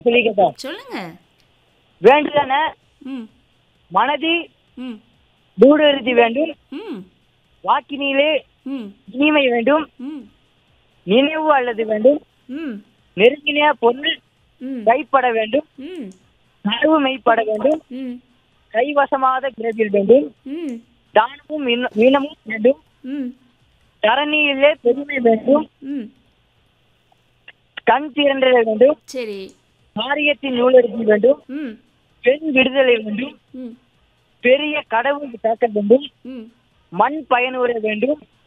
சொல்லிக்கட்டா சொல்லுங்க வேண்டுதன ம் மனதி ம் தூடறுதி வேண்டும் ம் வாக்கினிலே ம் இனிமை வேண்டும் ம் நினைவு அல்லது வேண்டும் ம் நெருங்கின பொருள் ம் கைப்பட வேண்டும் ம் கனவு மெய்ப்பட வேண்டும் ம் கைவசமாத கிரபில் வேண்டும் ம் தானமும் வீண- வீணமும் வேண்டும் ம் தரணியிலே பெருமை வேண்டும் ம் கண் திரண்ட வேண்டும் சரி காரியத்தின் நூலறுதி வேண்டும் ம் பெண் விடுதலை வேண்டும் ம் பெரிய கடவுள் காக்க வேண்டும் ம் மண் பயனுற வேண்டும்